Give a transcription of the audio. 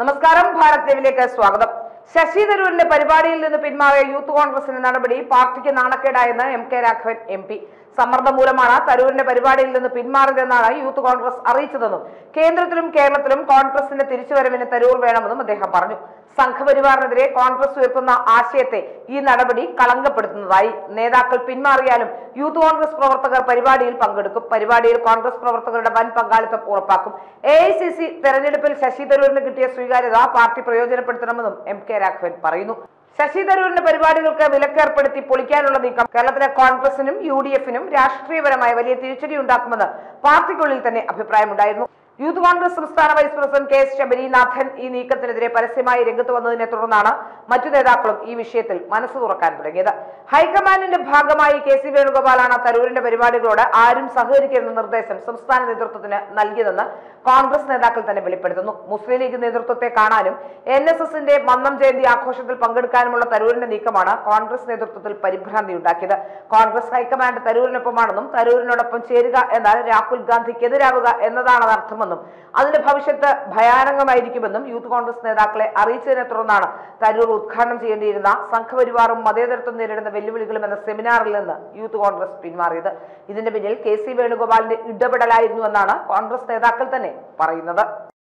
നമസ്കാരം ഭാരത് ലൈവിലേക്ക് സ്വാഗതം ശശി തരൂരിന്റെ പരിപാടിയിൽ നിന്ന് പിന്മാറിയ യൂത്ത് കോൺഗ്രസിന്റെ നടപടി പാർട്ടിക്ക് നാണക്കേടായെന്ന് M K Raghavan M P സമ്മർദ്ദം മൂലമാണ് തരൂരിന്റെ പരിപാടിയിൽ നിന്ന് പിന്മാറിയതെന്നാണ് യൂത്ത് കോൺഗ്രസ് അറിയിച്ചതെന്നും കേന്ദ്രത്തിലും കേരളത്തിലും കോൺഗ്രസിന്റെ തിരിച്ചുവരവിന് തരൂർ വേണമെന്നും അദ്ദേഹം പറഞ്ഞു സംഘപരിവാറിനെതിരെ കോൺഗ്രസ് ഉയർത്തുന്ന ആശയത്തെ ഈ നടപടി കളങ്കപ്പെടുത്തുന്നതായി നേതാക്കൾ പിന്മാറിയാലും യൂത്ത് കോൺഗ്രസ് പ്രവർത്തകർ പരിപാടിയിൽ പങ്കെടുക്കും പരിപാടിയിൽ കോൺഗ്രസ് പ്രവർത്തകരുടെ വൻ പങ്കാളിത്തം ഉറപ്പാക്കും എ ഐ സി സി തെരഞ്ഞെടുപ്പിൽ ശശി തരൂരിന് കിട്ടിയ സ്വീകാര്യത പാർട്ടി പ്രയോജനപ്പെടുത്തണമെന്നും എം കെ രാഘവൻ പറയുന്നു ശശി തരൂരിന്റെ പരിപാടികൾക്ക് വിലക്കേർപ്പെടുത്തി പൊളിക്കാനുള്ള നീക്കം കേരളത്തിലെ കോൺഗ്രസിനും യു ഡി എഫിനും രാഷ്ട്രീയപരമായ വലിയ തിരിച്ചടി ഉണ്ടാക്കുമെന്ന് പാർട്ടിക്കുള്ളിൽ തന്നെ അഭിപ്രായമുണ്ടായിരുന്നു യൂത്ത് കോൺഗ്രസ് സംസ്ഥാന vice president K S Sabarinathan ഈ നീക്കത്തിനെതിരെ പരസ്യമായി രംഗത്ത് വന്നതിനെ തുടർന്നാണ് മറ്റു നേതാക്കളും ഈ വിഷയത്തിൽ മനസ്സ് തുറക്കാൻ തുടങ്ങിയത് ഹൈക്കമാൻഡിന്റെ ഭാഗമായി കെ സി വേണുഗോപാലാണ് തരൂരിന്റെ പരിപാടികളോട് ആരും സഹകരിക്കരുന്ന നിർദ്ദേശം സംസ്ഥാന നേതൃത്വത്തിന് നൽകിയതെന്ന് കോൺഗ്രസ് നേതാക്കൾ തന്നെ വെളിപ്പെടുത്തുന്നു മുസ്ലിം ലീഗ് നേതൃത്വത്തെ കാണാനും എൻ എസ് എസിന്റെ മന്നം ജയന്തി ആഘോഷത്തിൽ പങ്കെടുക്കാനുമുള്ള തരൂരിന്റെ നീക്കമാണ് കോൺഗ്രസ് നേതൃത്വത്തിൽ പരിഭ്രാന്തി ഉണ്ടാക്കിയത് കോൺഗ്രസ് ഹൈക്കമാൻഡ് തരൂരിനൊപ്പമാണെന്നും തരൂരിനോടൊപ്പം ചേരുക എന്നാൽ രാഹുൽ ഗാന്ധിക്കെതിരാവുക എന്നതാണ് അർത്ഥമെന്നും അതിന്റെ ഭവിഷ്യത്ത് ഭയാനകമായിരിക്കുമെന്നും യൂത്ത് കോൺഗ്രസ് നേതാക്കളെ അറിയിച്ചതിനെ തുടർന്നാണ് തരൂർ ഉദ്ഘാടനം ചെയ്യേണ്ടിയിരുന്ന സംഘപരിവാറും മതേതരത്വം നേരിടുന്ന വെല്ലുവിളികളും എന്ന സെമിനാറിൽ നിന്ന് യൂത്ത് കോൺഗ്രസ് പിന്മാറിയത് ഇതിന്റെ പിന്നിൽ കെ സി വേണുഗോപാലിന്റെ ഇടപെടലായിരുന്നു എന്നാണ് കോൺഗ്രസ് നേതാക്കൾ തന്നെ പറയുന്നത്